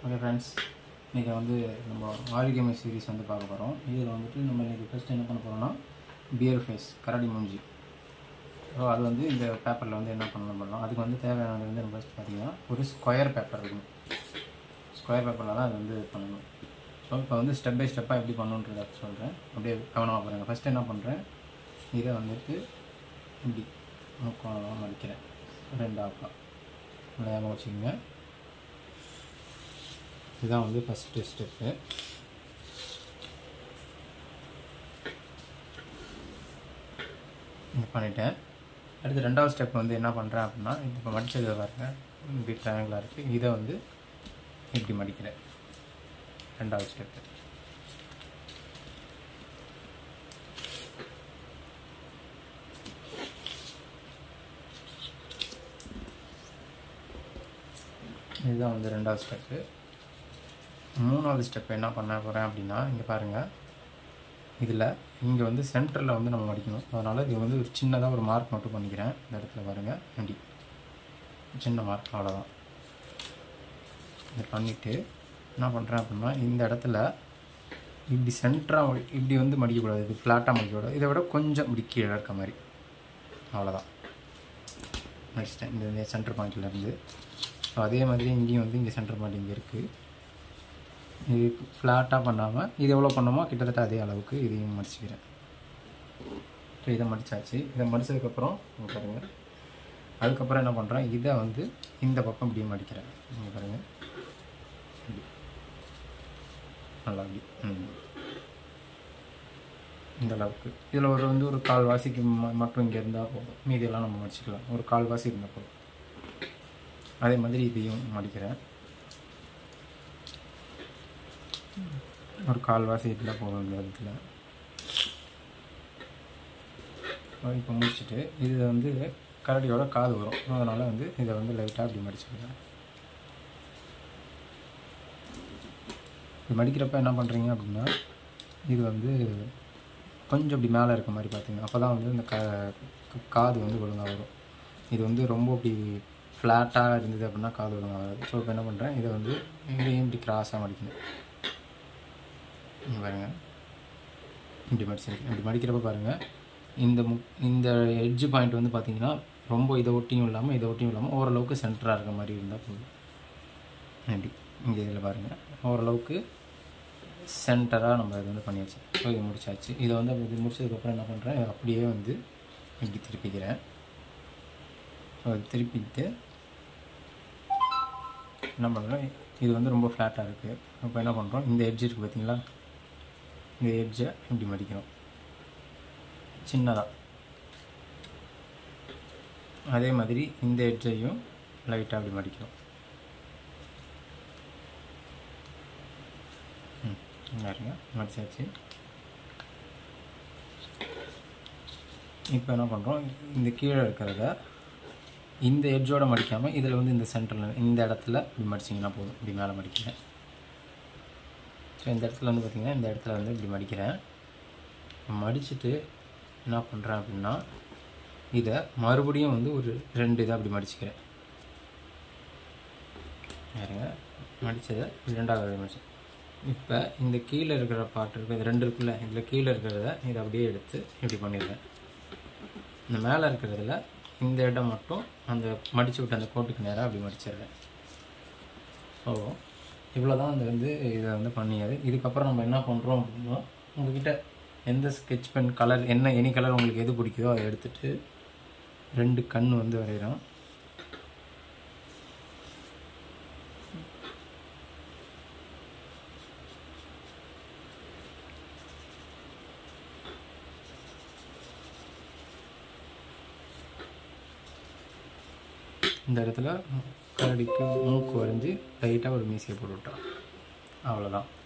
okay friends இன்றைக்கி வந்து நம்ம ஆரோக்கியமை சீரிஸ் வந்து பார்க்க போகிறோம் இதில் வந்துட்டு நம்ம இன்றைக்கி ஃபஸ்ட்டு என்ன பண்ண போகிறோம்னா பியர் ஃபேஸ் கரடி மூஞ்சி ஸோ அது வந்து இந்த பேப்பரில் வந்து என்ன பண்ணணும் பண்ணலாம் அதுக்கு வந்து தேவையானது வந்து நம்ம ஃபஸ்ட் பார்த்தீங்கன்னா ஒரு ஸ்கொயர் பேப்பர் இருக்கணும் ஸ்கொயர் பேப்பரில் தான் அது வந்து பண்ணணும் ஸோ இப்போ வந்து ஸ்டெப் பை ஸ்டெப்பாக எப்படி பண்ணணுன்றத சொல்கிறேன் அப்படியே கவனமாக பாருங்கள் ஃபஸ்ட்டு என்ன பண்ணுறேன் இதை வந்துட்டு இப்படி முக்கோணமாக மடிக்கிறேன் ரெண்டு ஆப்பா ஞாபகம் வச்சுக்கோங்க இதுதான் வந்து ஃபஸ்ட்டு ஸ்டெப்பு இது பண்ணிட்டேன் அடுத்து ரெண்டாவது ஸ்டெப் வந்து என்ன பண்ணுறேன் அப்படின்னா இது இப்போ மடிச்சதை பாருங்க இப்படி ட்ரையாங்கிளாக இருக்குது இதை வந்து இப்படி மடிக்கிறேன் ரெண்டாவது ஸ்டெப்பு இதுதான் வந்து ரெண்டாவது ஸ்டெப்பு மூணாவது ஸ்டெப் என்ன பண்ண போகிறேன் அப்படின்னா இங்கே பாருங்கள் இதில் இங்கே வந்து சென்டரில் வந்து நம்ம மடிக்கணும் அதனால் இது வந்து ஒரு சின்னதாக ஒரு மார்க் மட்டும் பண்ணிக்கிறேன் இந்த இடத்துல பாருங்கள் இப்படி சின்ன மார்க் அவ்வளோதான் இதை பண்ணிவிட்டு என்ன பண்ணுறேன் அப்படின்னா இந்த இடத்துல இப்படி சென்டராக இப்படி வந்து மடிக்கக்கூடாது இது ஃப்ளாட்டாக மடிக்கக்கூடாது இதை விட கொஞ்சம் இப்படி கீழே இருக்க மாதிரி அவ்வளோதான் நெக்ஸ்ட் இந்த சென்டர் பாயிண்ட்லேருந்து ஸோ அதே மாதிரி இங்கேயும் வந்து இங்கே சென்டர் பாயிண்ட் இங்கே இருக்குது இது ஃப்ளாட்டாக பண்ணாமல் இது எவ்வளோ பண்ணோமோ கிட்டத்தட்ட அதே அளவுக்கு இதையும் மடிச்சுக்கிறேன் ஸோ இதை மடித்தாச்சு இதை மடித்ததுக்கப்புறம் பாருங்கள் அதுக்கப்புறம் என்ன பண்ணுறேன் இதை வந்து இந்த பக்கம் இப்படி மடிக்கிறேன் இங்கே பாருங்கள் இப்படி நல்லா இப்படி ம் இந்த அளவுக்கு இதில் ஒரு வந்து ஒரு கால் வாசிக்கு ம- மட்டும் இங்கே இருந்தால் போதும் மீதியெல்லாம் நம்ம மடிச்சுக்கலாம் ஒரு கால் வாசி இருந்தால் போதும் அதே மாதிரி இதையும் மடிக்கிறேன் ஒரு கால்வாசி இருந்தால் போதும் இந்த இடத்துல இப்போ முடிச்சுட்டு இது வந்து கரடியோட காது வரும் அதனால் வந்து இதை வந்து லைட்டாக அப்படி மடிச்சுக்கிறேன் இது மடிக்கிறப்ப என்ன பண்ணுறீங்க அப்படின்னா இது வந்து கொஞ்சம் இப்படி மேலே இருக்க மாதிரி பார்த்தீங்கன்னா அப்போ தான் வந்து இந்த க க- காது வந்து ஒழுங்காக வரும் இது வந்து ரொம்ப இப்படி ஃப்ளாட்டாக இருந்தது அப்படின்னா காது ஒழுங்காக வராது ஸோ இப்போ என்ன பண்ணுறேன் இதை வந்து இதையும் இப்படி கிராஸாக மடிக்கணும் இங்க பாருங்க இப்படி மடிச்சிருக்கேன் இப்படி மடிக்கிறப்ப பாருங்கள் இந்த மு இந்த எட்ஜ் பாயிண்ட் வந்து பார்த்தீங்கன்னா ரொம்ப இதை ஒட்டியும் இல்லாமல் இதை ஒட்டியும் இல்லாமல் ஓரளவுக்கு சென்டராக இருக்க மாதிரி இருந்தால் போதும் இப்படி இங்கே இதில் பாருங்கள் ஓரளவுக்கு சென்டராக நம்ம இது வந்து பண்ணியாச்சு ஸோ இது முடிச்சாச்சு இதை வந்து அப்படி இது முடிச்சதுக்கப்புறம் என்ன பண்ணுறேன் இதை அப்படியே வந்து இப்படி திருப்பிக்கிறேன் ஸோ அது திருப்பிட்டு என்ன பண்ணுறோம் இது வந்து ரொம்ப ஃப்ளாட்டாக இருக்குது அப்போ என்ன பண்ணுறோம் இந்த எட்ஜ் இருக்குது பார்த்தீங்களா இந்த எட்ஜை இப்படி மடிக்கிறோம் சின்னதாக அதே மாதிரி இந்த எட்ஜையும் லைட்டாக அப்படி மடிக்கிறோம் ம் இங்க பாருங்க மடிச்சாச்சு இப்போ என்ன பண்ணுறோம் இந்த கீழே இருக்கிறத இந்த எட்ஜோட மடிக்காமல் இதில் வந்து இந்த சென்டரில் இந்த இடத்துல இப்படி மடிச்சிங்கன்னா போதும் இப்படி மேலே மடிக்கிறேன் ஸோ இந்த இடத்துல வந்து பார்த்திங்கன்னா இந்த இடத்துல வந்து இப்படி மடிக்கிறேன் மடிச்சுட்டு என்ன பண்ணுறேன் அப்படின்னா இதை மறுபடியும் வந்து ஒரு ரெண்டு இதை அப்படி மடிச்சுக்கிறேன் பாருங்க மடித்ததை ரெண்டாவது மடிச்சேன் இப்போ இந்த கீழே இருக்கிற பாட்டு இருக்குது இது ரெண்டு இருக்குல்ல இதில் கீழே இருக்கிறத இதை அப்படியே எடுத்து இப்படி பண்ணிடுறேன் இந்த மேலே இருக்கிறதுல இந்த இடம் மட்டும் அந்த மடிச்சு விட்ட அந்த கோட்டுக்கு நேராக அப்படி மடிச்சிடுறேன் ஸோ இவ்வளோ தான் அந்த வந்து இதை வந்து பண்ணியது இதுக்கப்புறம் நம்ம என்ன பண்ணுறோம் அப்படின்னா உங்ககிட்ட எந்த ஸ்கெட்ச் பென் கலர் என்ன எனி கலர் உங்களுக்கு எது பிடிக்குதோ அதை எடுத்துட்டு ரெண்டு கண் வந்து வரைகிறோம் இந்த இடத்துல கரடிக்கு மூக்கு வரைஞ்சி லைட்டாக ஒரு மீசையை போட்டு விட்டோம் அவ்வளோதான்